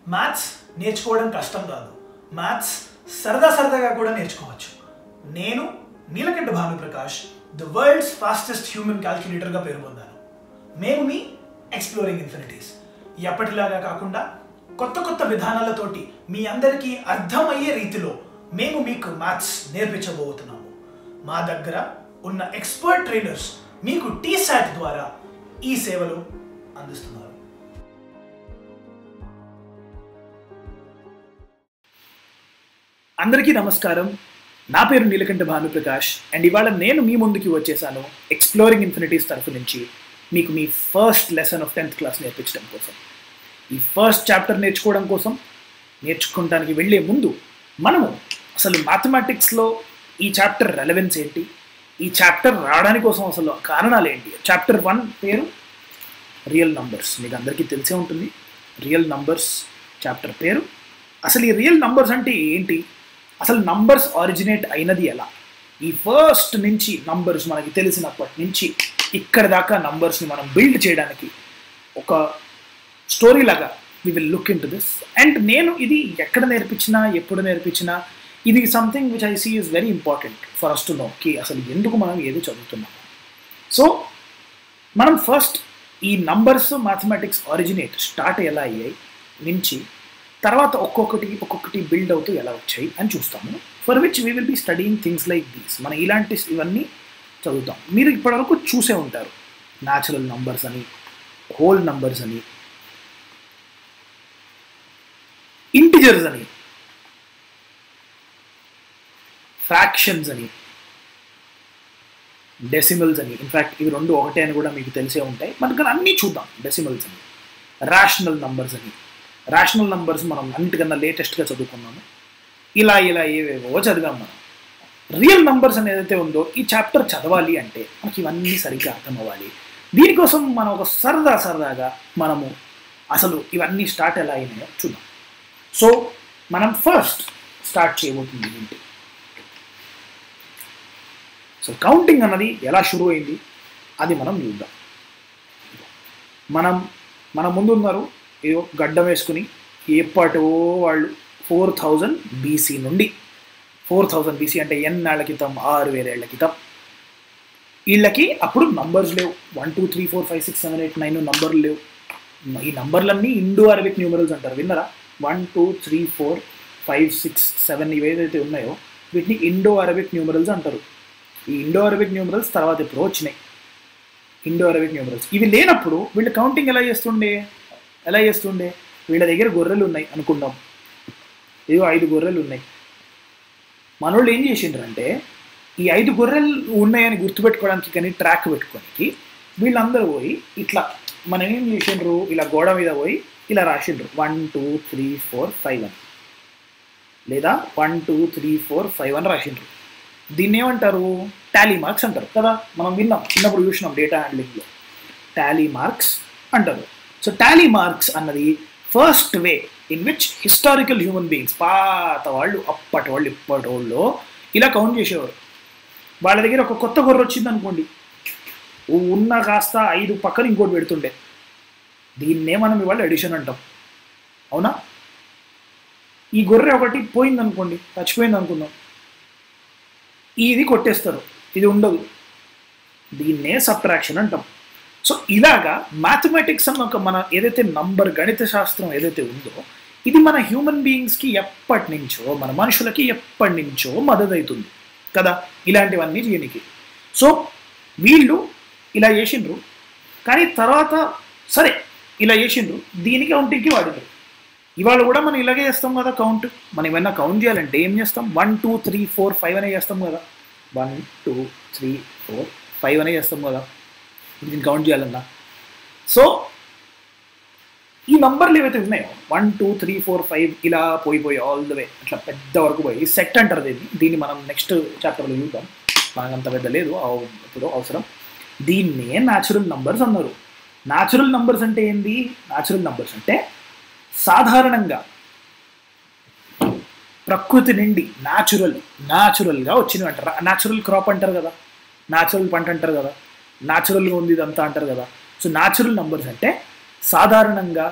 Maths నేర్చుకోవడం కష్టం కాదు మ్యాథ్స్ సరదా సరదాగా కూడా నేర్చుకోవచ్చు నేను Neelakanta Bhanuprakash the world's fastest human క్యాల్కులేటర్గా పేరు పొందాను మేము మీ ఎక్స్ప్లోరింగ్ ఇన్ఫినిటీస్ ఎప్పటిలాగా కాకుండా కొత్త కొత్త విధానాలతోటి మీ అందరికీ అర్థమయ్యే రీతిలో మేము మీకు మ్యాథ్స్ నేర్పించబోతున్నాము మా దగ్గర ఉన్న ఎక్స్పర్ట్ ట్రైనర్స్ మీకు టీ శాట్ ద్వారా ఈ సేవలు అందిస్తున్నారు అందరికీ నమస్కారం నా పేరు నీలకంఠ భానుప్రకాష్ అండ్ ఇవాళ నేను మీ ముందుకి వచ్చేసాను ఎక్స్ప్లోరింగ్ ఇన్ఫినిటీస్ తరఫు నుంచి మీకు మీ first lesson of tenth class నేర్పించడం కోసం ఈ ఫస్ట్ చాప్టర్ నేర్చుకోవడం కోసం నేర్చుకోవడానికి వెళ్ళే ముందు మనము అసలు మ్యాథమెటిక్స్లో ఈ చాప్టర్ రెలవెన్స్ ఏంటి ఈ చాప్టర్ రావడానికి కోసం అసలు కారణాలు ఏంటి చాప్టర్ వన్ పేరు రియల్ నంబర్స్ మీకు అందరికీ తెలిసే ఉంటుంది రియల్ నంబర్స్ చాప్టర్ పేరు అసలు ఈ రియల్ నంబర్స్ అంటే ఏంటి అసలు నంబర్స్ ఆరిజినేట్ అయినది ఎలా ఈ ఫస్ట్ నుంచి నంబర్స్ మనకి తెలిసినప్పటి నుంచి ఇక్కడ దాకా నంబర్స్ని మనం బిల్డ్ చేయడానికి ఒక స్టోరీ లాగా we will look into this and నేను ఇది ఎక్కడ నేర్పించినా ఎప్పుడు నేర్పించినా ఇది something which I see is very important for us to know కి అసలు ఎందుకు మనం ఏది చదువుతున్నాం సో మనం ఫస్ట్ ఈ నంబర్స్ మ్యాథమెటిక్స్ ఆరిజినేట్ స్టార్ట్ ఎలా అయ్యాయి నుంచి తర్వాత ఒక్కొక్కటి ఒక్కొక్కటి బిల్డ్ అవుతూ ఎలా వచ్చాయి అని చూస్తాము for which we will be studying things like these మన ఇలాంటి ఇవన్నీ చదువుతాం మీరు ఇప్పటివరకు చూసే ఉంటారు న్యాచురల్ నంబర్స్ అని హోల్ నంబర్స్ అని ఇంటిజర్స్ అని ఫ్రాక్షన్స్ అని డెసిమల్స్ అని ఇన్ఫ్యాక్ట్ ఇవి రెండు ఒకటే అని కూడా మీకు తెలిసే ఉంటాయి మనకు అన్నీ చూద్దాం డెసిమల్స్ అని రేషనల్ నంబర్స్ అని రేషనల్ నంబర్స్ మనం అన్నిటికన్నా లేటెస్ట్గా చదువుకున్నాము ఇలా ఇలా ఏవేవో చదివాం మనం రియల్ నంబర్స్ అని ఏదైతే ఉందో ఈ చాప్టర్ చదవాలి అంటే మనకి ఇవన్నీ సరిగ్గా అర్థం అవ్వాలి దీనికోసం మనం ఒక సరదా సరదాగా మనము అసలు ఇవన్నీ స్టార్ట్ ఎలా అయినాయో చూద్దాం సో మనం ఫస్ట్ స్టార్ట్ చేయబోతుంది ఏంటి సో కౌంటింగ్ అన్నది ఎలా షురూ అయింది అది మనం చూద్దాం మనం మన ముందు ఉన్నారు ఏదో గడ్డం వేసుకుని ఎప్పటో వాళ్ళు ఫోర్ థౌజండ్ బీసీ నుండి ఫోర్ థౌజండ్ బీసీ అంటే ఎన్నేళ్ల క్రితం ఆరు వేలేళ్ల క్రితం వీళ్ళకి అప్పుడు నంబర్స్ లేవు one two three four five six seven eight nine నంబర్లు లేవు ఈ నంబర్లన్నీ ఇండో అరబిక్ న్యూమరల్స్ అంటారు విన్నరా one two three four five six seven ఇవేదైతే ఉన్నాయో వీటిని ఇండో అరబిక్ న్యూమరల్స్ అంటారు ఈ ఇండో అరబిక్ న్యూమరల్స్ తర్వాత ఇప్పుడు వచ్చినాయి ఇండో అరబిక్ న్యూమరల్స్ ఇవి లేనప్పుడు వీళ్ళు కౌంటింగ్ ఎలా చేస్తుండే ఎలా చేస్తుండే వీళ్ళ దగ్గర గొర్రెలు ఉన్నాయి అనుకుందాం ఏదో ఐదు గొర్రెలు ఉన్నాయి మనోళ్ళు ఏం చేసిండ్రంటే ఈ ఐదు గొర్రెలు ఉన్నాయని గుర్తుపెట్టుకోవడానికి కానీ ట్రాక్ పెట్టుకోనికి వీళ్ళందరూ పోయి ఇట్లా మనం ఏం చేసిండ్రు ఇలా గోడ మీద పోయి ఇలా రాసిండ్రు one two three four five అని లేదా one two three four five అని రాసిండ్రు దీన్ని ఏమంటారు టాలీ మార్క్స్ అంటారు కదా మనం విన్నాం చిన్నప్పుడు చూసినాం డేటా హ్యాండ్లింగ్లో టాలీ మార్క్స్ అంటారు సో టాలీ మార్క్స్ అన్నది first way in which historical human beings పాత వాళ్ళు అప్పటి వాళ్ళు ఇప్పటి వాళ్ళు ఇలా కౌంట్ చేసేవారు వాళ్ళ దగ్గర ఒక కొత్త గొర్రె వచ్చింది అనుకోండి ఉన్న కాస్త ఐదు పక్కన ఇంకోటి పెడుతుండే దీన్నే మనం ఇవాళ ఎడిషన్ అంటాం అవునా ఈ గొర్రె ఒకటి పోయింది అనుకోండి చచ్చిపోయింది అనుకుందాం ఇది కొట్టేస్తారు ఇది ఉండదు దీన్నే సబ్ట్రాక్షన్ అంటాం సో ఇలాగా మ్యాథమెటిక్స్ అన్న ఒక మన ఏదైతే నంబర్ గణిత శాస్త్రం ఏదైతే ఉందో ఇది మన హ్యూమన్ బీయింగ్స్కి ఎప్పటి నుంచో మన మనుషులకి ఎప్పటి నుంచో మద్దతు అవుతుంది కదా ఇలాంటివన్నీ చేయనికి సో వీళ్ళు ఇలా చేసిండ్రు కానీ తర్వాత సరే ఇలా చేసిండ్రు దీనికి కౌంటింగ్కి వాడినారు ఇవాళ కూడా మనం ఇలాగే చేస్తాం కదా కౌంట్ మనం ఏమైనా కౌంట్ చేయాలంటే ఏం చేస్తాం one two three four five అనే చేస్తాం కదా one two three four five అనే చేస్తాం కదా దీన్ని కౌంట్ చేయాలన్నా సో ఈ నంబర్లు ఏవైతే ఉన్నాయో one two three four five ఇలా పోయి పోయి ఆల్ ద వే అట్లా పెద్ద వరకు పోయి సెట్ అంటారు దీన్ని దీన్ని మనం నెక్స్ట్ చాప్టర్లో చూద్దాం మనకు అంత పెద్ద లేదు ఇప్పుడు అవసరం దీన్నే న్యాచురల్ నంబర్స్ అన్నారు న్యాచురల్ నంబర్స్ అంటే ఏంది న్యాచురల్ నంబర్స్ అంటే సాధారణంగా ప్రకృతి నుండి న్యాచురల్ న్యాచురల్గా వచ్చినవి అంటారు న్యాచురల్ క్రాప్ అంటారు కదా న్యాచురల్ పంట అంటారు కదా న్యాచురల్గా ఉంది ఇదంతా అంటారు కదా సో న్యాచురల్ నంబర్స్ అంటే సాధారణంగా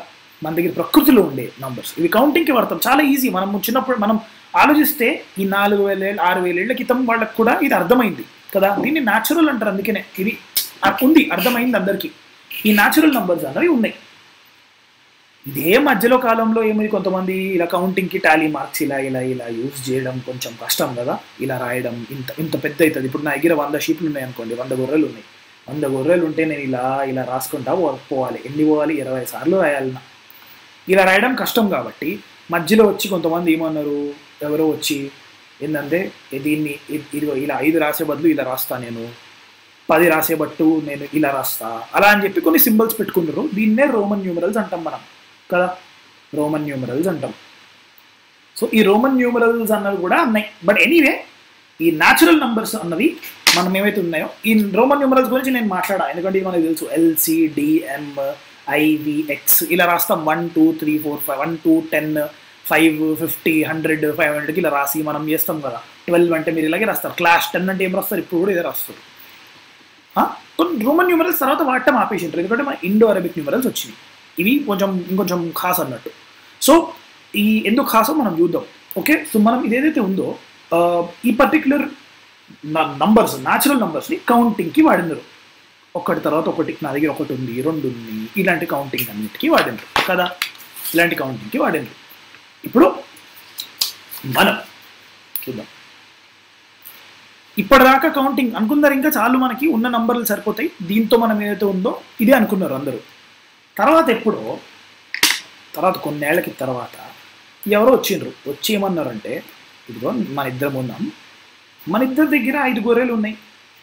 మన దగ్గర ప్రకృతిలో ఉండే నంబర్స్ ఇవి కౌంటింగ్కి వాడతాం చాలా ఈజీ మనం చిన్నప్పుడు మనం ఆలోచిస్తే ఈ నాలుగు వేల ఏళ్ళ ఆరు వేల ఏళ్ళ క్రితం వాళ్ళకి కూడా ఇది అర్థమైంది కదా దీన్ని న్యాచురల్ అంటారు అందుకనే ఇది అ- ఉంది అర్థమైంది అందరికీ ఈ న్యాచురల్ నంబర్స్ అనేవి ఉన్నాయి ఇదే మధ్యలో కాలంలో ఏమి కొంతమంది ఇలా కౌంటింగ్కి టాలీ మార్క్స్ ఇలా ఇలా ఇలా యూజ్ చేయడం కొంచెం కష్టం కదా ఇలా రాయడం ఇంత ఇంత పెద్ద అవుతుంది ఇప్పుడు నా దగ్గర వంద షీట్లు ఉన్నాయి అనుకోండి వంద గొర్రెలు ఉన్నాయి వంద గొర్రెలు ఉంటే నేను ఇలా ఇలా రాసుకుంటా పో- పోవాలి ఎన్ని పోవాలి ఇరవై సార్లు రాయాలి నా ఇలా రాయడం కష్టం కాబట్టి మధ్యలో వచ్చి కొంతమంది ఏమన్నారు ఎవరో వచ్చి ఏంటంటే దీన్ని ఇ- ఇదిగో ఇలా ఐదు రాసే బదులు ఇలా రాస్తా నేను పది రాసే బట్టు నేను ఇలా రాస్తా అలా అని చెప్పి కొన్ని సింబల్స్ పెట్టుకున్నారు దీన్నే రోమన్ న్యూమరల్స్ అంటాం మనం కదా రోమన్ న్యూమరల్స్ అంటాం సో ఈ రోమన్ న్యూమరల్స్ అన్నవి కూడా ఉన్నాయి బట్ ఎనీవే ఈ న్యాచురల్ నంబర్స్ అన్నవి మనం ఏమైతే ఉన్నాయో ఈ రోమన్ న్యూమరల్స్ గురించి నేను మాట్లాడా ఎందుకంటే ఇది మనకు తెలుసు ఎల్సి డిఎం ఐవిఎక్స్ ఇలా రాస్తాం one two three four five one two ten five fifty hundred five హండ్రెడ్కి ఇలా రాసి మనం చేస్తాం కదా ట్వెల్వ్ అంటే మీరు ఇలాగే రాస్తారు క్లాస్ టెన్ అంటే ఏం రాస్తారు ఇప్పుడు కూడా ఇదే రాస్తారు ఆ? కొన్ని రోమన్ న్యూమరల్స్ తర్వాత వాడటం ఆపేసింటారు ఎందుకంటే మన ఇండో అరబిక్ న్యూమరల్స్ వచ్చినాయి ఇవి కొంచెం ఇంకొంచెం ఖాస్ అన్నట్టు సో ఈ ఎందుకు ఖాసో మనం చూద్దాం ఓకే సో మనం ఇదేదైతే ఉందో ఆ, ఈ పర్టిక్యులర్ నంబర్స్ న్యాచురల్ నంబర్స్ని కౌంటింగ్కి వాడినారు ఒకటి తర్వాత ఒకటి నా దగ్గర ఒకటి ఉంది రెండు ఉంది ఇలాంటి కౌంటింగ్ అన్నిటికీ వాడినారు కదా ఇలాంటి కౌంటింగ్కి వాడినారు ఇప్పుడు మనం చూద్దాం ఇప్పటిదాకా కౌంటింగ్ అనుకున్నారు ఇంకా చాలు మనకి ఉన్న నంబర్లు సరిపోతాయి దీంతో మనం ఏదైతే ఉందో ఇదే అనుకున్నారు అందరూ తర్వాత ఎప్పుడో తర్వాత కొన్నేళ్లకి తర్వాత ఎవరో వచ్చిండ్రు వచ్చి ఏమన్నారంటే ఇదిగో మన ఇద్దరం ఉన్నాం మన ఇద్దరి దగ్గర ఐదు గొర్రెలు ఉన్నాయి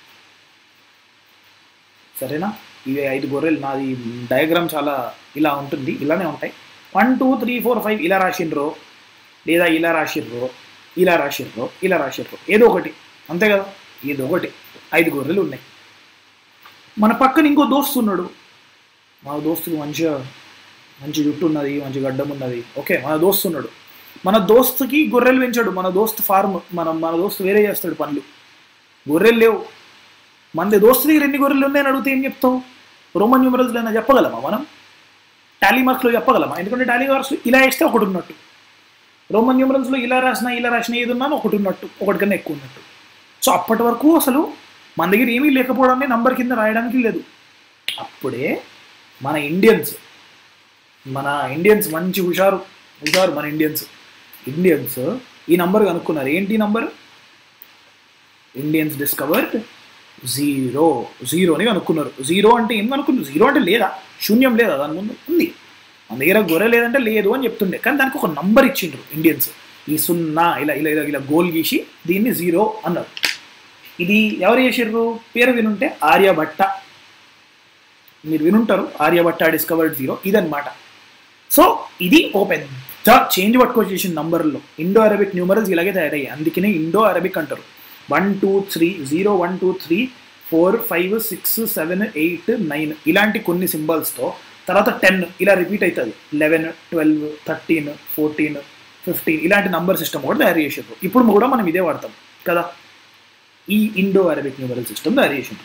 సరేనా ఇవి ఐదు గొర్రెలు నాది డయాగ్రామ్ చాలా ఇలా ఉంటుంది ఇలానే ఉంటాయి one two three four five ఇలా రాసిండ్రో లేదా ఇలా రాసిర్రో ఇలా రాసిర్రో ఇలా రాసిర్రో ఏదో ఒకటి అంతే కదా ఏదో ఒకటి ఐదు గొర్రెలు ఉన్నాయి మన పక్కన ఇంకో దోస్తు ఉన్నాడు మన దోస్తుకు మంచిగా మంచి జుట్టు ఉన్నది మంచి గడ్డం ఉన్నది ఓకే మన దోస్తు ఉన్నాడు మన దోస్తుకి గొర్రెలు పెంచాడు మన దోస్తు ఫార్మ్ మనం మన దోస్తు వేరే చేస్తాడు పనులు గొర్రెలు లేవు మన దోస్తు దగ్గర ఎన్ని గొర్రెలు ఉన్నాయని అడిగితే ఏం చెప్తాం రోమన్ న్యూమరల్స్ అయినా చెప్పగలమా మనం టాలీ మార్క్స్లో చెప్పగలమా ఎందుకంటే టాలీ మార్క్స్ ఇలా వేస్తే ఒకటి ఉన్నట్టు రోమన్ న్యూమరల్స్లో ఇలా రాసిన ఇలా రాసిన ఏది ఉన్నా ఒకటి ఉన్నట్టు ఒకటి కన్నా ఎక్కువ ఉన్నట్టు సో అప్పటి వరకు అసలు మన దగ్గర ఏమీ లేకపోవడాన్ని నంబర్ కింద రాయడానికి లేదు అప్పుడే మన ఇండియన్స్ మన ఇండియన్స్ మంచి హుషారు హుషారు మన ఇండియన్స్ ఇండియన్స్ ఈ నంబర్ కనుక్కున్నారు ఏంటి నంబర్ ఇండియన్స్ డిస్కవర్డ్ జీరో జీరోని కనుక్కున్నారు జీరో అంటే ఏం కనుక్కున్నారు జీరో అంటే లేదా శూన్యం లేదా దాని ముందు ఉంది మన దగ్గర గొర్రె లేదంటే లేదు అని చెప్తుండే కానీ దానికి ఒక నంబర్ ఇచ్చిండ్రు ఇండియన్స్ ఈ సున్నా ఇలా ఇలా ఇలా ఇలా గోల్ గీసి దీన్ని జీరో అన్నారు ఇది ఎవరు చేసిర్రు పేరు వినుంటే ఆర్యభట్ట మీరు వినుంటారు ఆర్యభట్ట డిస్కవర్డ్ జీరో ఇదన్నమాట సో ఇది ఒక పెద్ద చేంజ్ పట్టుకొచ్చేసిన నంబర్లో ఇండో అరబిక్ న్యూమరల్స్ ఇలాగే తయారయ్యాయి అందుకనే ఇండో అరబిక్ అంటారు one two three zero one two three four five six seven eight nine ఇలాంటి కొన్ని సింబల్స్తో తర్వాత టెన్ ఇలా రిపీట్ అవుతుంది eleven twelve thirteen fourteen fifteen ఇలాంటి నంబర్ సిస్టమ్ కూడా తయారు చేసారు ఇప్పుడు కూడా మనం ఇదే వాడతాం కదా ఈ ఇండో అరబిక్ న్యూమరల్ సిస్టమ్ తయారు చేసిండ్రు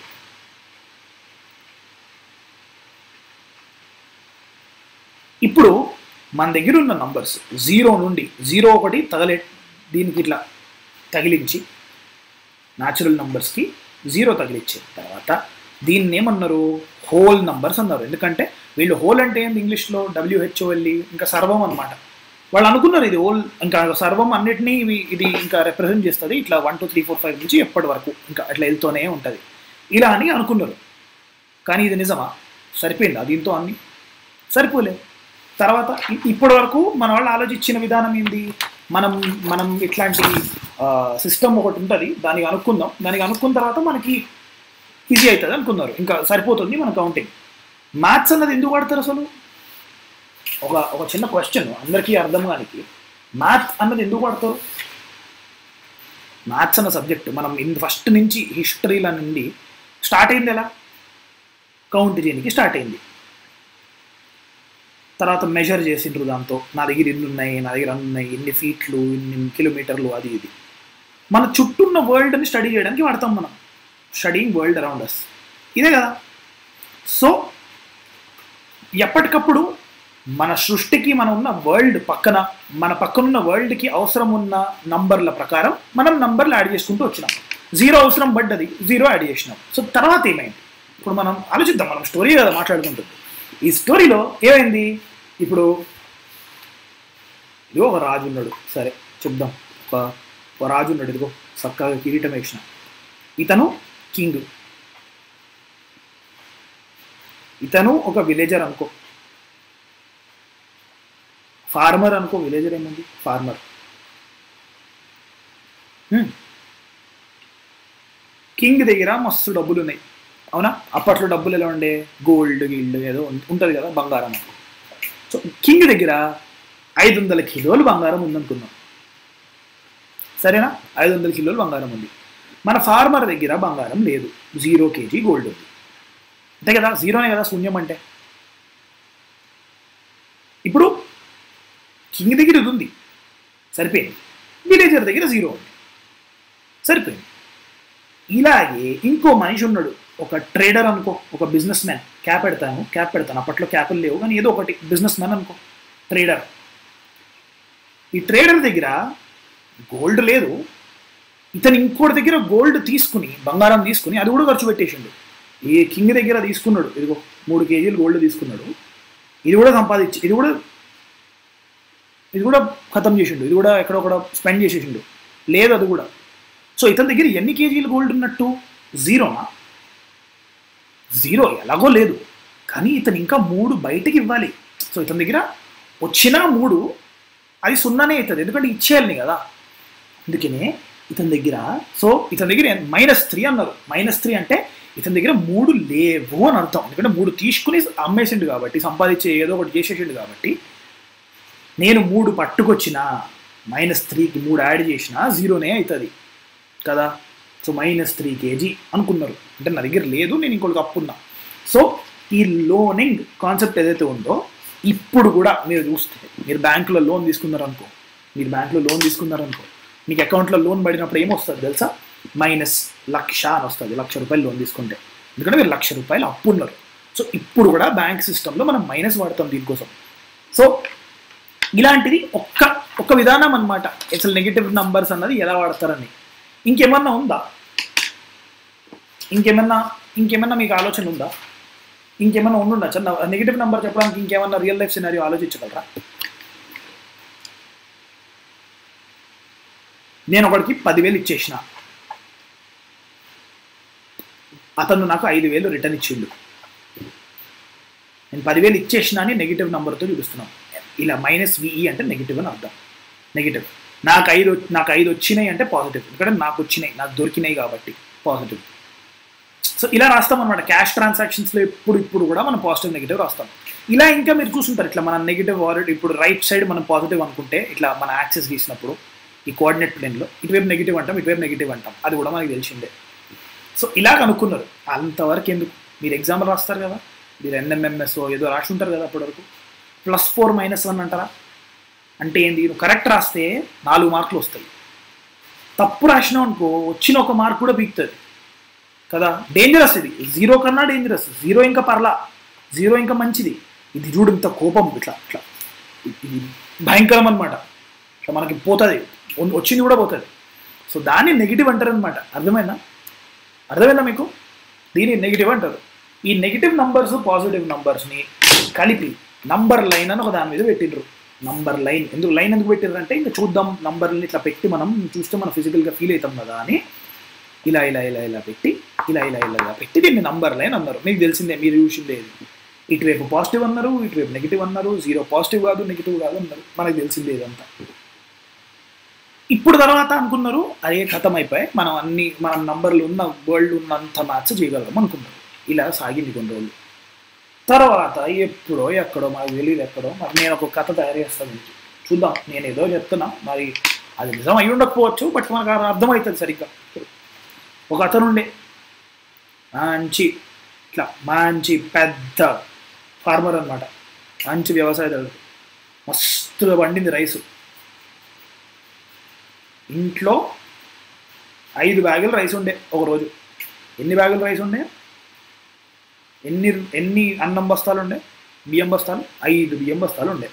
ఇప్పుడు మన దగ్గర ఉన్న నంబర్స్ జీరో నుండి జీరో ఒకటి తగలే దీనికి ఇట్లా తగిలించి న్యాచురల్ నంబర్స్కి జీరో తగిలించిన తర్వాత దీన్ని ఏమన్నారు హోల్ నంబర్స్ అన్నారు ఎందుకంటే వీళ్ళు హోల్ అంటే ఏంది ఇంగ్లీష్లో డబ్ల్యూహెచ్ఓఎల్ఈ ఇంకా సర్వం అనమాట వాళ్ళు అనుకున్నారు ఇది హోల్ ఇంకా సర్వం అన్నిటినీ ఇవి ఇది ఇంకా రిప్రజెంట్ చేస్తుంది ఇట్లా one two three four five నుంచి ఎప్పటి వరకు ఇంకా అట్లా వెళ్తూనే ఉంటుంది ఇలా అని అనుకున్నారు కానీ ఇది నిజమా సరిపోయిందా దీంతో అన్ని సరిపోలే తర్వాత ఇ- ఇప్పటి వరకు మన వాళ్ళు ఆలోచించిన విధానం ఏంది మనం మనం ఇట్లాంటి సిస్టమ్ ఒకటి ఉంటుంది దానికి అనుకుందాం దానికి అనుకున్న తర్వాత మనకి ఈజీ అవుతుంది అనుకున్నారు ఇంకా సరిపోతుంది మన కౌంటింగ్ మ్యాథ్స్ అన్నది ఎందుకు వాడతారు అసలు ఒక ఒక చిన్న క్వశ్చన్ అందరికీ అర్థం కానికి మ్యాథ్ అన్నది ఎందుకు వాడతారు మ్యాథ్స్ అన్న సబ్జెక్ట్ మనం ఇన్ ఫస్ట్ నుంచి హిస్టరీల నుండి స్టార్ట్ అయింది ఎలా కౌంట్ చేయడానికి స్టార్ట్ అయింది తర్వాత మెజర్ చేసిండ్రు దాంతో నా దగ్గర ఎన్ని ఉన్నాయి నా దగ్గర అన్ని ఉన్నాయి ఎన్ని ఫీట్లు ఎన్ని కిలోమీటర్లు అది ఇది మన చుట్టూ ఉన్న వరల్డ్ని స్టడీ చేయడానికి వాడతాం మనం స్టడీయింగ్ వరల్డ్ అరౌండ్ అస్ ఇదే కదా సో ఎప్పటికప్పుడు మన సృష్టికి మనం ఉన్న వరల్డ్ పక్కన మన పక్కనున్న వరల్డ్కి అవసరం ఉన్న నంబర్ల ప్రకారం మనం నంబర్లు యాడ్ చేసుకుంటూ వచ్చినాం జీరో అవసరం పడ్డది జీరో యాడ్ చేసినాం సో తర్వాత ఏమైంది ఇప్పుడు మనం ఆలోచిద్దాం మనం స్టోరీ కదా మాట్లాడుకుంటుంది ఈ స్టోరీలో ఏమైంది ఇప్పుడు ఇదిగో ఒక రాజు ఉన్నాడు సరే చెప్దాం ఒక ఒక రాజు ఉన్నాడు ఇదిగో చక్కగా కిరీటం వేసిన ఇతను కింగ్ ఇతను ఒక విలేజర్ అనుకో ఫార్మర్ అనుకో విలేజర్ ఏముంది ఫార్మర్ కింగ్ దగ్గర మస్తు డబ్బులు ఉన్నాయి అవునా అప్పట్లో డబ్బులు ఎలా ఉండే గోల్డ్ గిల్డ్ ఏదో ఉంటుంది కదా బంగారం సో కింగ్ దగ్గర ఐదు వందల కిలోలు బంగారం ఉందనుకుందాం సరేనా ఐదు వందల కిలోలు బంగారం ఉంది మన ఫార్మర్ దగ్గర బంగారం లేదు జీరో కేజీ గోల్డ్ ఉంది అంతే కదా జీరోనే కదా శూన్యం అంటే ఇప్పుడు కింగ్ దగ్గర ఇది ఉంది సరిపోయింది విలేజర్ దగ్గర జీరో ఉంది సరిపోయింది ఇలాగే ఇంకో మనిషి ఉన్నాడు ఒక ట్రేడర్ అనుకో ఒక బిజినెస్ మ్యాన్ క్యాప్ పెడతాను క్యాప్ పెడతాను అప్పట్లో క్యాపులు లేవు కానీ ఏదో ఒకటి బిజినెస్ మ్యాన్ అనుకో ట్రేడర్ ఈ ట్రేడర్ దగ్గర గోల్డ్ లేదు ఇతను ఇంకోటి దగ్గర గోల్డ్ తీసుకుని బంగారం తీసుకుని అది కూడా ఖర్చు పెట్టేసిండు ఏ కింగ్ దగ్గర తీసుకున్నాడు ఇదిగో మూడు కేజీలు గోల్డ్ తీసుకున్నాడు ఇది కూడా సంపాదించి ఇది కూడా ఇది కూడా ఖతం చేసిండు ఇది కూడా ఎక్కడొక్కడ స్పెండ్ చేసేసిండు లేదు అది కూడా సో ఇతని దగ్గర ఎన్ని కేజీలు గోల్డ్ ఉన్నట్టు జీరోనా జీరో ఎలాగో లేదు కానీ ఇతను ఇంకా మూడు బయటకి ఇవ్వాలి సో ఇతని దగ్గర వచ్చిన మూడు అది సున్నానే అవుతుంది ఎందుకంటే ఇచ్చేయాలని కదా అందుకనే ఇతని దగ్గర సో ఇతని దగ్గర మైనస్ త్రీ అన్నారు మైనస్ త్రీ అంటే ఇతని దగ్గర మూడు లేవు అని అర్థం ఎందుకంటే మూడు తీసుకుని అమ్మేసిండు కాబట్టి సంపాదించే ఏదో ఒకటి చేసేసిండు కాబట్టి నేను మూడు పట్టుకొచ్చిన మైనస్ త్రీకి మూడు యాడ్ చేసిన జీరోనే అవుతుంది కదా సో మైనస్ త్రీ కేజీ అనుకున్నారు అంటే నా దగ్గర లేదు నేను ఇంకొకటి అప్పున్నా సో ఈ లోనింగ్ కాన్సెప్ట్ ఏదైతే ఉందో ఇప్పుడు కూడా మీరు చూస్తే మీరు బ్యాంకులో లోన్ తీసుకున్నారనుకో మీరు బ్యాంకులో లోన్ తీసుకున్నారనుకో మీకు అకౌంట్లో లోన్ పడినప్పుడు ఏమొస్తుంది తెలుసా మైనస్ లక్ష అని వస్తుంది లక్ష రూపాయలు లోన్ తీసుకుంటే ఎందుకంటే మీరు లక్ష రూపాయలు అప్పు ఉన్నారు సో ఇప్పుడు కూడా బ్యాంక్ సిస్టంలో మనం మైనస్ వాడతాం దీనికోసం సో ఇలాంటిది ఒక్క ఒక విధానం అనమాట అసలు నెగిటివ్ నంబర్స్ అన్నది ఎలా వాడతారని ఇంకేమన్నా ఉందా ఇంకేమన్నా ఇంకేమన్నా మీకు ఆలోచన ఉందా ఇంకేమన్నా ఉండుండొచ్చా నెగిటివ్ నెంబర్ చెప్పడానికి ఇంకేమన్నా రియల్ లైఫ్ సినారియో ఆలోచించగలరా నేను ఒకడికి పదివేలు ఇచ్చేసిన అతను నాకు ఐదు వేలు రిటర్న్ ఇచ్చిండు నేను పదివేలు ఇచ్చేసిన అని నెగిటివ్ నెంబర్తో చూపిస్తున్నాం ఇలా మైనస్ విఈ అంటే నెగిటివ్ అని అర్థం నెగిటివ్ నాకు ఐదు నాకు ఐదు వచ్చినాయి అంటే పాజిటివ్ ఎందుకంటే నాకు వచ్చినాయి నాకు దొరికినాయి కాబట్టి పాజిటివ్ సో ఇలా రాస్తాం అనమాట క్యాష్ ట్రాన్సాక్షన్స్లో ఇప్పుడు ఇప్పుడు కూడా మనం పాజిటివ్ నెగిటివ్ రాస్తాం ఇలా ఇంకా మీరు చూసుంటారు ఇట్లా మన నెగిటివ్ ఆల్రెడీ ఇప్పుడు రైట్ సైడ్ మనం పాజిటివ్ అనుకుంటే ఇట్లా మన యాక్సెస్ గీసినప్పుడు ఈ కోఆర్డినేట్ ప్లేన్లో ఇటువైపు నెగిటివ్ అంటాం ఇటువైపు నెగిటివ్ అంటాం అది కూడా మనకి తెలిసిందే సో ఇలా కనుక్కున్నారు అంతవరకు ఎందుకు మీరు ఎగ్జామ్లు రాస్తారు కదా మీరు ఎన్ఎంఎంఎస్ ఏదో రాసి ఉంటారు కదా అప్పటివరకు ప్లస్ ఫోర్ మైనస్ వన్ అంటారా అంటే ఏంది నువ్వు కరెక్ట్ రాస్తే నాలుగు మార్కులు వస్తాయి తప్పు రాసినావు అనుకో వచ్చిన ఒక మార్క్ కూడా పీకుతుంది కదా డేంజరస్ ఇది జీరో కన్నా డేంజరస్ జీరో ఇంకా పర్లా జీరో ఇంకా మంచిది ఇది చూడు ఇంత కోపం ఇట్లా ఇట్లా ఇది భయంకరం అనమాట ఇట్లా మనకి పోతుంది వచ్చింది కూడా పోతుంది సో దాన్ని నెగిటివ్ అంటారు అనమాట అర్థమైందా అర్థమైందా మీకు దీన్ని నెగిటివ్ అంటారు ఈ నెగిటివ్ నంబర్స్ పాజిటివ్ నంబర్స్ని కలిపి నంబర్ లైన్ అని ఒక దాని మీద పెట్టిండ్రు నంబర్ లైన్ ఎందుకు లైన్ ఎందుకు పెట్టిర్రు అంటే ఇంకా చూద్దాం నంబర్ని ఇట్లా పెట్టి మనం చూస్తే మనం ఫిజికల్గా ఫీల్ అవుతాం కదా అని ఇలా ఇలా ఇలా ఇలా పెట్టి ఇలా ఇలా ఇలా ఇలా పెట్టి దీన్ని నంబర్ లైన్ అన్నారు మీకు తెలిసిందే మీరు చూసిందే ఇది ఇటువైపు పాజిటివ్ అన్నారు ఇటువైపు నెగిటివ్ అన్నారు జీరో పాజిటివ్ కాదు నెగిటివ్ కాదు అన్నారు మనకు తెలిసిందే ఇదంతా ఇప్పుడు తర్వాత అనుకున్నారు అదే కథం అయిపోయి మనం అన్ని మనం నంబర్లు ఉన్న వరల్డ్ ఉన్నంత మ్యాథ్స్ చేయగలం అనుకున్నారు ఇలా సాగింది కొన్ని రోజులు తర్వాత ఎప్పుడో ఎక్కడో మనకు తెలియదు ఎక్కడో మరి నేను ఒక కథ తయారు చేస్తాను మీకు చూద్దాం నేను ఏదో చెప్తున్నా మరి అది నిజం అయి ఉండకపోవచ్చు బట్ మనకు అది అర్థమవుతుంది సరిగ్గా ఒక అతను ఉండే మంచి ఇట్లా మంచి పెద్ద ఫార్మర్ అనమాట మంచి వ్యవసాయదారుడు మస్తుగా పండింది రైసు ఇంట్లో ఐదు బ్యాగులు రైస్ ఉండే ఒక రోజు ఎన్ని బ్యాగులు రైస్ ఉండే ఎన్ని ఎన్ని అన్నం బస్తాలు ఉండే బియ్యం బస్తాలు ఐదు బియ్యం బస్తాలు ఉండే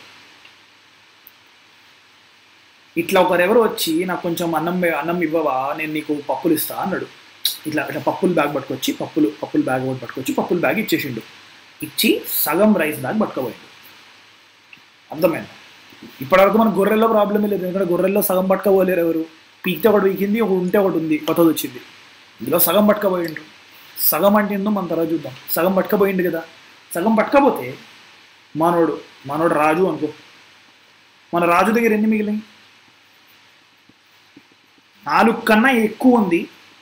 ఇట్లా ఒకరెవరు వచ్చి నాకు కొంచెం అన్నం అన్నం ఇవ్వవా నేను నీకు పప్పులు ఇస్తా అన్నాడు ఇట్లా ఇట్లా పప్పులు బ్యాగ్ పట్టుకొచ్చి పప్పులు పప్పులు బ్యాగ్ ఒకటి పట్టుకొచ్చి పప్పులు బ్యాగ్ ఇచ్చేసిండు ఇచ్చి సగం రైస్ బ్యాగ్ పట్టుకోబోయిండు అర్థమైంది ఇప్పటివరకు మన గొర్రెల్లో ప్రాబ్లమే లేదు ఎందుకంటే గొర్రెల్లో సగం పట్టుకోపోలేరు ఎవరు పీకితే ఒకటి పీకింది ఒకటి ఉంటే ఒకటి ఉంది కొత్తది వచ్చింది ఇందులో సగం పట్టుకోబోయిండ్రు సగం అంటే ఏందో మన తర్వాత చూద్దాం సగం పట్టుకోబోయిండు కదా సగం పట్టుకపోతే మనోడు మనోడు రాజు అనుకో మన రాజు దగ్గర ఎన్ని మిగిలినాయి నాలుగు కన్నా ఎక్కువ ఉంది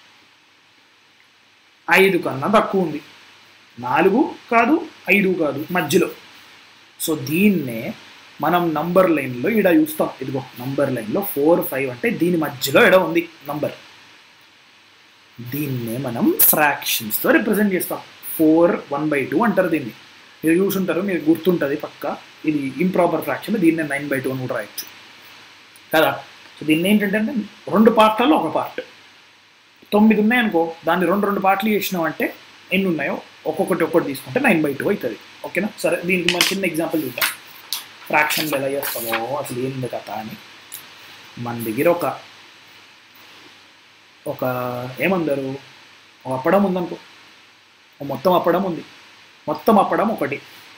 ఐదు కన్నా తక్కువ ఉంది నాలుగు కాదు ఐదు కాదు మధ్యలో సో దీన్నే మనం నంబర్ లైన్లో ఇడ చూస్తాం ఇదిగో నంబర్ లైన్లో ఫోర్ ఫైవ్ అంటే దీని మధ్యలో ఇడ ఉంది నంబర్ దీన్నే మనం ఫ్రాక్షన్స్తో రిప్రజెంట్ చేస్తాం ఫోర్ వన్ బై టూ అంటారు దీన్ని మీరు చూసుంటారు మీరు గుర్తుంటుంది పక్క ఇది ఇంప్రాపర్ ఫ్రాక్షన్ దీన్నే నైన్ బై టూ అని కూడా రాయొచ్చు కదా సో దీన్ని ఏంటంటే రెండు పార్ట్లలో ఒక పార్ట్ తొమ్మిది ఉన్నాయనుకో దాన్ని రెండు రెండు పార్ట్లు చేసినామంటే ఎన్ని ఉన్నాయో ఒక్కొక్కటి ఒక్కటి తీసుకుంటే నైన్ బై టూ అవుతుంది ఓకేనా సరే దీనికి మన చిన్న ఎగ్జాంపుల్ చూద్దాం ఫ్రాక్షన్లు ఎలా చేస్తామో అసలు ఏంది కథ అని మన దగ్గర ఒక ఒక ఏమందరు ఒక అప్పడం ఉందనుకో ఒక మొత్తం అప్పడం ఉంది మొత్తం అప్పడం ఒకటి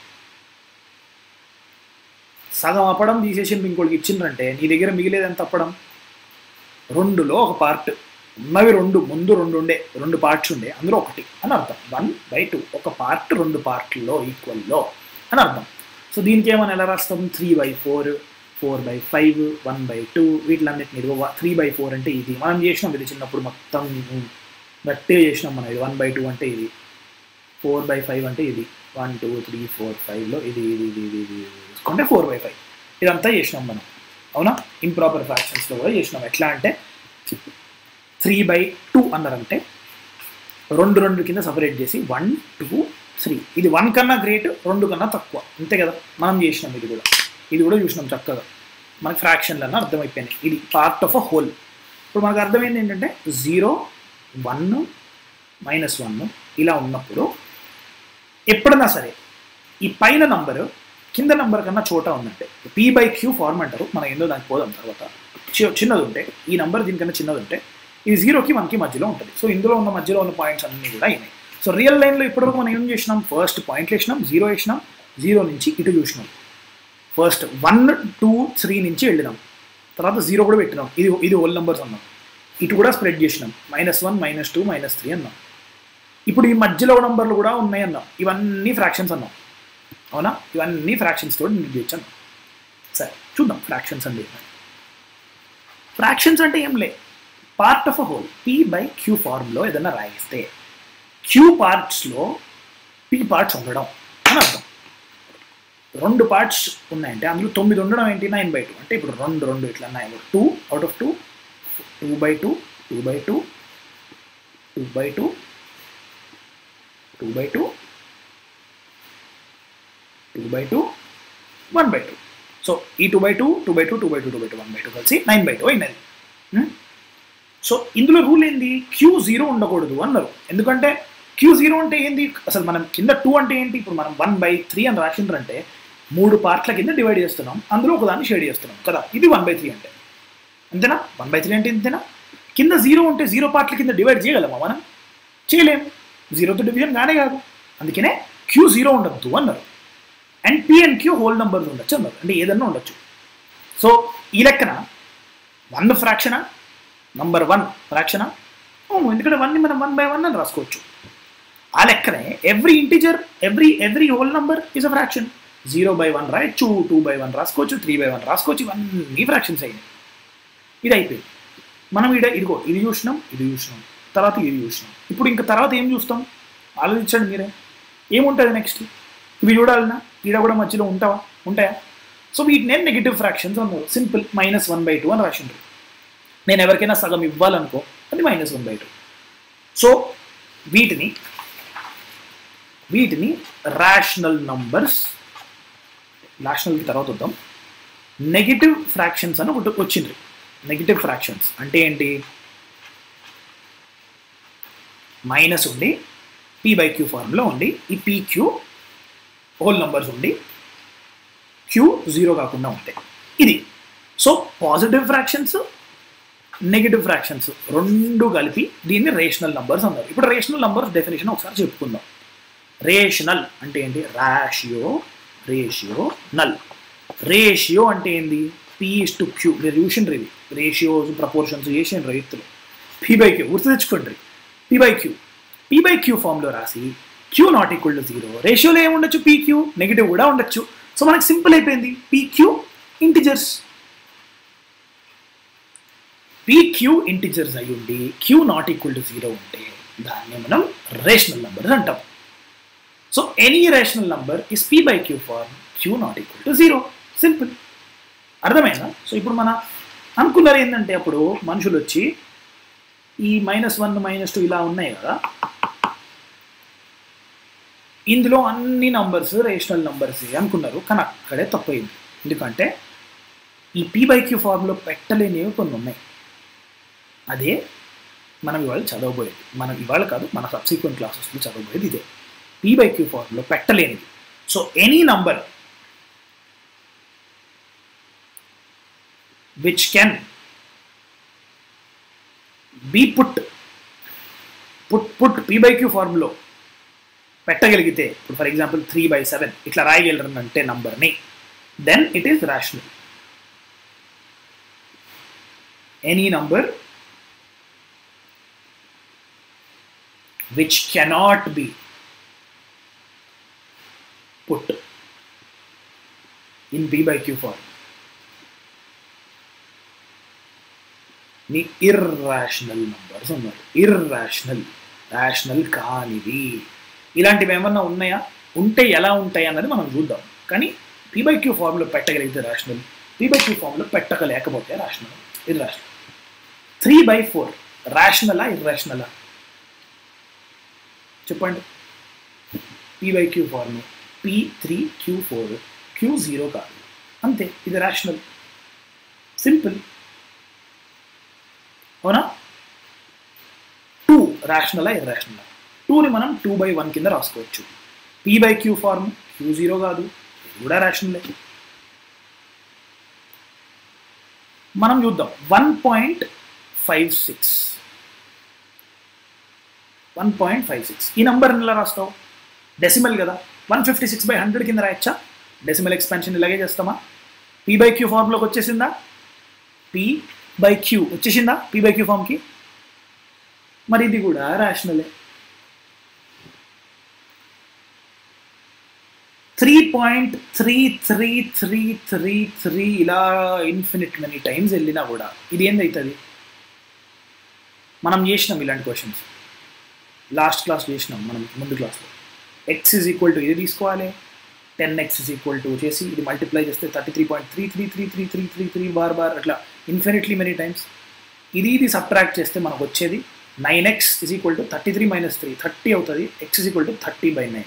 సగం అప్పడం తీసేసి ఇంకోటికి ఇచ్చిండ్రంటే నీ దగ్గర మిగిలేదు ఎంత అప్పడం రెండులో ఒక పార్ట్ ఉన్నవి రెండు ముందు రెండు ఉండే రెండు పార్ట్స్ ఉండే అందులో ఒకటి అని అర్థం వన్ బై టూ ఒక పార్ట్ రెండు పార్ట్లో ఈక్వల్లో అని అర్థం సో దీనికి ఏమైనా ఎలా రాస్తాం three by four four by five one by two వీటిలన్నిటిని త్రీ బై ఫోర్ అంటే ఇది మనం చేసినాం ఇది చిన్నప్పుడు మొత్తం గట్టిగా చేసినాం మనం ఇది వన్ బై టూ అంటే ఇది ఫోర్ బై ఫైవ్ అంటే ఇది వన్ టూ త్రీ ఫోర్ ఫైవ్లో ఇది ఇది ఇది ఇది ఇది చూసుకుంటే ఫోర్ బై ఫైవ్ ఇదంతా చేసినాం మనం అవునా ఇంప్రాపర్ ఫ్రాక్షన్స్లో కూడా చేసినాం ఎట్లా అంటే త్రీ బై టూ అన్నారంటే రెండు రెండు కింద సపరేట్ చేసి వన్ టూ త్రీ ఇది వన్ కన్నా గ్రేట్ రెండు కన్నా తక్కువ అంతే కదా మనం చేసినాం ఇది కూడా ఇది కూడా చూసినాం చక్కగా మనకి ఫ్రాక్షన్లు అన్న అర్థమైపోయినాయి ఇది పార్ట్ ఆఫ్ అ హోల్ ఇప్పుడు మనకు అర్థమైంది ఏంటంటే జీరో వన్ మైనస్ వన్ ఇలా ఉన్నప్పుడు ఎప్పుడన్నా సరే ఈ పైన నంబరు కింద నంబర్ కన్నా చోట ఉందంటే పీ బై క్యూ ఫార్మ్ అంటారు మనం ఏందో దానికి పోదాం తర్వాత చి- చిన్నది ఉంటే ఈ నంబర్ దీనికన్నా చిన్నది ఉంటే ఈ జీరోకి మనకి మధ్యలో ఉంటుంది సో ఇందులో ఉన్న మధ్యలో ఉన్న పాయింట్స్ అన్నీ కూడా అయినాయి సో రియల్ లైన్లో ఇప్పటివరకు మనం ఏం చేసినాం ఫస్ట్ పాయింట్లు వేసినాం జీరో వేసినాం జీరో నుంచి ఇటు చూసినాం ఫస్ట్ వన్ టూ త్రీ నుంచి వెళ్ళినాం తర్వాత జీరో కూడా పెట్టినాం ఇది ఇది హోల్ నెంబర్స్ అన్నాం ఇటు కూడా స్ప్రెడ్ చేసినాం minus one minus two minus three అన్నాం ఇప్పుడు ఈ మధ్యలో నంబర్లు కూడా ఉన్నాయి అన్నాం ఇవన్నీ ఫ్రాక్షన్స్ అన్నాం అవునా ఇవన్నీ ఫ్రాక్షన్స్ తోటి మీకు చేయొచ్చు సరే చూద్దాం ఫ్రాక్షన్స్ అంటే ఏంటి ఫ్రాక్షన్స్ అంటే ఏం లే part of a whole P by Q ఫార్మ్లో ఏదైనా రాయిస్తే క్యూ పార్ట్స్లో పీ పార్ట్స్ ఉండడం అని అర్థం రెండు పార్ట్స్ ఉన్నాయంటే అందులో తొమ్మిది ఉండడం ఏంటి నైన్ బై టూ అంటే ఇప్పుడు రెండు రెండు ఇట్లా nine two out of two two by two two by two two by two two by two two by two one by two so ఈ two by two two by two two by two two by two one by two కలిసి nine by two అయినది Hmm? So ఇందులో rule ఏంది Q zero ఉండకూడదు అన్నారు ఎందుకంటే queue zero అంటే ఏంది అసలు మనం కింద టూ అంటే ఏంటి ఇప్పుడు మనం వన్ బై త్రీ అని రాసిండ్రంటే మూడు పార్ట్ల కింద డివైడ్ చేస్తున్నాం అందులో ఒకదాన్ని షేడ్ చేస్తున్నాం కదా ఇది వన్ బై త్రీ అంటే అంతేనా వన్ బై త్రీ అంటే ఇంతేనా కింద జీరో ఉంటే జీరో పార్ట్ల కింద డివైడ్ చేయగలమా మనం చేయలేం జీరోతో డివిజన్ కానే కాదు అందుకనే క్యూ జీరో ఉండద్దు అన్నారు and P and Q whole numbers ఉండొచ్చు అన్నారు అంటే ఏదన్నా ఉండొచ్చు సో ఈ లెక్కన వన్ ఫ్రాక్షనా నంబర్ వన్ ఫ్రాక్షనా అవును ఎందుకంటే వన్ని మనం వన్ బై వన్ అని రాసుకోవచ్చు ఆ లెక్కనే every integer every every whole number is a fraction zero by one రాయొచ్చు టూ బై వన్ రాసుకోవచ్చు త్రీ బై వన్ రాసుకోవచ్చు ఇవన్నీ ఫ్రాక్షన్స్ అయినాయి ఇది అయిపోయింది మనం ఇడ ఇదిగో ఇది చూసినాం ఇది చూసినాం తర్వాత ఇది చూసినాం ఇప్పుడు ఇంకా తర్వాత ఏం చూస్తాం ఆలోచించండి మీరే ఏముంటుంది నెక్స్ట్ ఇవి చూడాలన్నా ఈడ కూడా మధ్యలో ఉంటావా ఉంటాయా సో వీటిని నెగిటివ్ ఫ్రాక్షన్స్ అన్నారు simple minus one by two అని రాసిండ్రు నేను ఎవరికైనా సగం ఇవ్వాలనుకో అది minus one by two so వీటిని వీటిని రేషనల్ నంబర్స్ రేషనల్ తర్వాత వద్దాం నెగిటివ్ ఫ్రాక్షన్స్ అని ఒకటి వచ్చింది నెగిటివ్ ఫ్రాక్షన్స్ అంటే ఏంటి మైనస్ ఉండి పీ బై క్యూ ఫార్మ్లో ఉండి ఈ పీక్యూ హోల్ నంబర్స్ ఉండి క్యూ జీరో కాకుండా ఉంటాయి ఇది so positive fractions negative fractions రెండు కలిపి దీన్ని రేషనల్ నంబర్స్ అన్నారు ఇప్పుడు రేషనల్ నంబర్స్ డెఫినేషన్ ఒకసారి చెప్పుకుందాం రేషనల్ అంటే ఏంటి రేషియో రేషియో నల్ రేషియో అంటే ఏంది పి ఇస్ టు క్యూ మీరు చూసిండ్రు ఇవి రేషియోస్ ప్రపోర్షన్స్ చేసిండ్రు రైతులు పి బై క్యూ గుర్తు తెచ్చుకోండి P by Q P by Q ఫామ్లో రాసి Q not equal to zero రేషియోలో ఏముండొచ్చు పీ క్యూ నెగిటివ్ కూడా ఉండొచ్చు సో మనకు సింపుల్ అయిపోయింది P Q integers Q integers అయి ఉండి Q not equal to zero ఉంటే దాన్ని మనం రేషనల్ నంబర్స్ అంటాం so any rational number is P by Q form Q not equal to zero simple అర్థమైందా సో ఇప్పుడు మన అనుకున్నారు ఏంటంటే అప్పుడు మనుషులు వచ్చి ఈ మైనస్ వన్ మైనస్ టూ ఇలా ఉన్నాయి కదా ఇందులో అన్ని నంబర్స్ రేషనల్ నంబర్స్ అనుకున్నారు కానీ అక్కడే తప్పయింది ఎందుకంటే ఈ పీ బై క్యూ ఫార్మ్లో పెట్టలేనివి కొన్ని ఉన్నాయి అదే మనం ఇవాళ చదవబోయేది మనం ఇవాళ కాదు మన సబ్సిక్వెంట్ క్లాసెస్లో చదవబోయేది ఇదే పీ బై క్యూ ఫార్మ్లో పెట్టలేనిది so any number which can be put put put P by Q ఫార్మ్లో పెట్టగలిగితే ఇప్పుడు for example three by seven ఇట్లా రాయగలరనంటే నంబర్ని then it is rational any number which cannot be put in B by Q form. నీ irrational numbers ఉన్నారు irrational rational కానివి ఇలాంటివి ఏమన్నా ఉన్నాయా ఉంటే ఎలా ఉంటాయి అన్నది మనం చూద్దాం కానీ పీ బై క్యూ ఫార్మ్లో పెట్టగలిగితే రేషనల్ పీ బై క్యూ ఫార్మ్లో పెట్టకలేకపోతే rational irrational three by four రేషనలా ఇర్రాషనలా చెప్పండి P by Q form P three Q four Q zero కాదు అంతే ఇది రేషనల్ సింపుల్ అవునా టూ రేషనలా ఇర్రేషనలా టూని మనం టూ బై వన్ కింద రాసుకోవచ్చు P by Q form Q zero కాదు ఇది కూడా రేషనలే మనం చూద్దాం one point five six one point five six ఈ నంబర్ ఎలా రాస్తావు డెసిమల్ కదా one fifty six by hundred కింద రాయచ్చా డెసిమల్ ఎక్స్పాన్షన్ ఇలాగే చేస్తామా పీ బై క్యూ ఫార్మ్లోకి వచ్చేసిందా పీ బై క్యూ వచ్చేసిందా పీ బై క్యూ ఫామ్కి మరి ఇది కూడా రేషనలే three point three three three three three ఇలా ఇన్ఫినిట్ మెనీ టైమ్స్ వెళ్ళినా కూడా ఇది ఏందవుతుంది మనం చేసినాం ఇలాంటి క్వశ్చన్స్ లాస్ట్ క్లాస్ చేసినాం మనం ముందు క్లాస్లో ఎక్స్ ఈజ్ ఈక్వల్ టు ఇది తీసుకోవాలి ten X is equal to చేసి ఇది మల్టిప్లై చేస్తే thirty three point three three three three three three three bar bar అట్లా ఇన్ఫినిట్లీ మెనీ టైమ్స్ ఇది ఇది సబ్ట్రాక్ట్ చేస్తే మనకు వచ్చేది nine X is equal to thirty three minus three thirty అవుతుంది X is equal to thirty by nine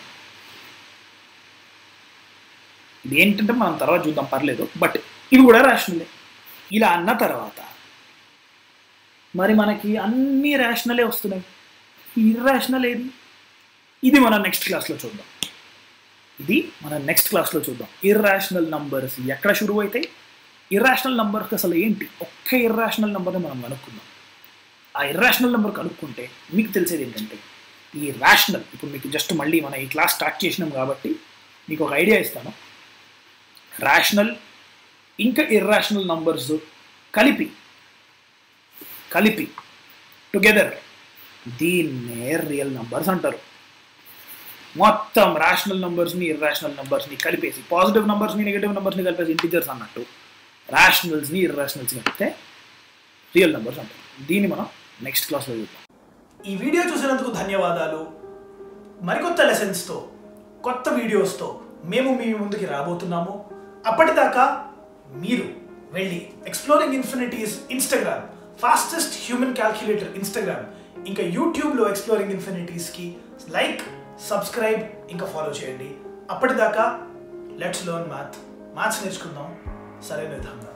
ఇది ఏంటంటే మనం తర్వాత చూద్దాం పర్లేదు బట్ ఇది కూడా రేషనలే ఇలా అన్న తర్వాత మరి మనకి అన్ని రేషనలే వస్తున్నాయి ఇర్రేషనల్ ఏది ఇది మనం నెక్స్ట్ క్లాస్లో చూద్దాం ఇది మనం నెక్స్ట్ క్లాస్లో చూద్దాం ఇర్రాషనల్ నంబర్స్ ఎక్కడ షురువు అవుతాయి ఇర్రాషనల్ నంబర్కి అసలు ఏంటి ఒక్క ఇర్రాషనల్ నెంబర్ని మనం కనుక్కుందాం ఆ ఇర్రాషనల్ నెంబర్ కనుక్కుంటే మీకు తెలిసేది ఏంటంటే ఈ రేషనల్ ఇప్పుడు మీకు జస్ట్ మళ్ళీ మనం ఈ క్లాస్ స్టార్ట్ చేసినాం కాబట్టి మీకు ఒక ఐడియా ఇస్తాను రేషనల్ ఇంకా ఇర్రాషనల్ నంబర్స్ కలిపి కలిపి టుగెదర్ దీన్నే రియల్ నంబర్స్ అంటారు మొత్తం రేషనల్ నంబర్స్ని ఇర్రాషనల్ నంబర్స్ని కలిపేసి పాజిటివ్ నంబర్స్ని నెగిటివ్ నంబర్స్ని కలిపేసి ఇంటిజర్స్ అన్నట్టు రేషనల్స్ని ఇర్రాషనల్స్ని కలిపితే రియల్ నంబర్స్ అంటారు దీన్ని మనం నెక్స్ట్ క్లాస్లో చూద్దాం ఈ వీడియో చూసినందుకు ధన్యవాదాలు మరికొత్త లెసన్స్తో కొత్త వీడియోస్తో మేము మీ ముందుకి రాబోతున్నాము అప్పటిదాకా మీరు వెళ్ళి exploring infinities Instagram fastest human calculator Instagram ఇంకా యూట్యూబ్లో ఎక్స్ప్లోరింగ్ ఇన్ఫినిటీస్కి లైక్ సబ్స్క్రైబ్ ఇంకా ఫాలో చేయండి అప్పటిదాకా లెట్స్ లెర్న్ మ్యాథ్ మ్యాథ్స్ నేర్చుకుందాం సరైన విధంగా